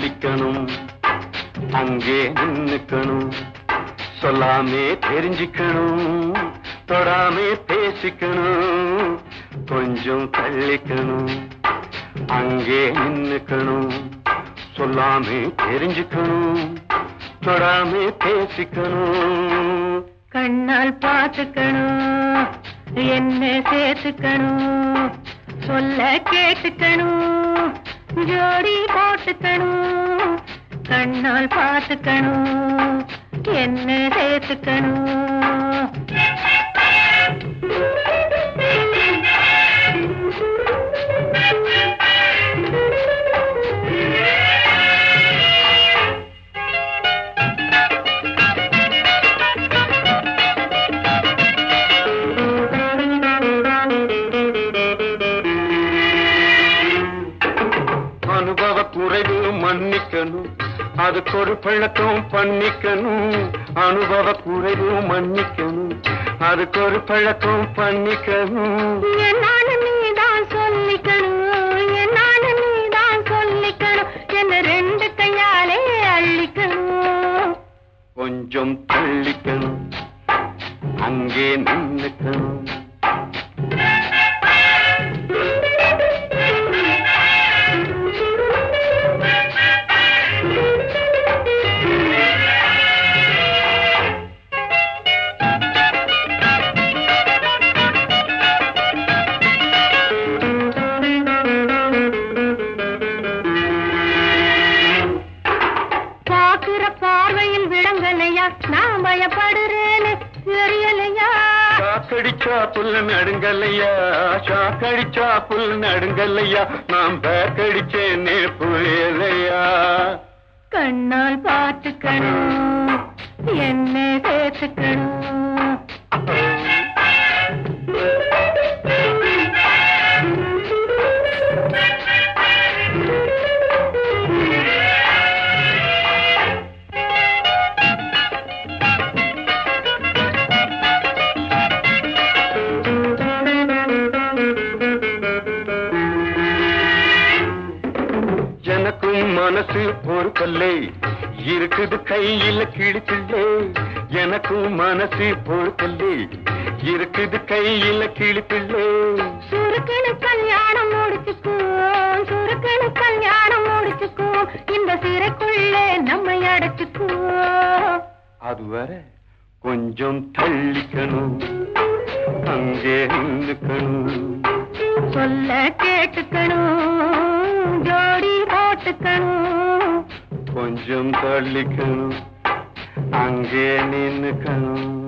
தள்ளிக்கணும் அங்கே நின்னுக்கணும் சொல்லாமே தெரிஞ்சுக்கணும் தொடாமே பேசிக்கணும் கொஞ்சம் தள்ளிக்கணும் அங்கே நின்னுக்கணும் சொல்லாமே தெரிஞ்சுக்கணும் தொடாமே பேசிக்கணும் கண்ணால் பார்த்துக்கணும் என்ன சேர்த்துக்கணும் சொல்ல கேட்டுக்கணும் ஜோடி போட்டுக்கணும் கண்ணால் பார்த்துக்கணும் என்ன சேர்த்துக்கணும் அனுபவ குறைவு மன்னிக்கணும் அதுக்கு ஒரு பழக்கம் பண்ணிக்கணும் அனுபவ குறைவு மன்னிக்கணும் அதுக்கு ஒரு பழக்கம் பண்ணிக்கணும் என்னான்னு நீதான் சொல்லிக்கணும் என்னான்னு நீதான் சொல்லிக்கணும் என்ன ரெண்டு கையாலே அள்ளிக்கணும் கொஞ்சம் தள்ளிக்கணும் அங்கே நின்னுக்கணும் பாக்குற பார்வையில் விளங்கலையா நான் பயப்படுறேன்னு தெரியலையா சாக்கடிச்சா புல் நடுங்கல்லையா சாக்கடிச்சா புல் நடுங்கல்லையா நான் பேக்கடிச்சேனே புரியலையா கண்ணால் பார்த்துக்கணும் என்ன சேர்த்துக்கணும் எனக்கும் மனசு பொறுக்கல்லே இருக்குது கையில கிழிப்பில்லே எனக்கும் மனசு பொறுக்கல்லே இருக்குது கையில கிழிப்பில்லே சுருக்கனு கல்யாணம் முடிச்சுக்குவோம் சுருக்கனு கல்யாணம் முடிச்சுக்குவோம் இந்த சிறைக்குள்ளே நம்மை அடைச்சுக்குவோம் அதுவரை கொஞ்சம் தள்ளிக்கணும் அங்கே நின்னுக்கணும் சொல்ல கேட்டுக்கணும் ஜோடி போட்டுக்கணும் கொஞ்சம் தள்ளிக்கணும் அங்கே நின்னுக்கணும்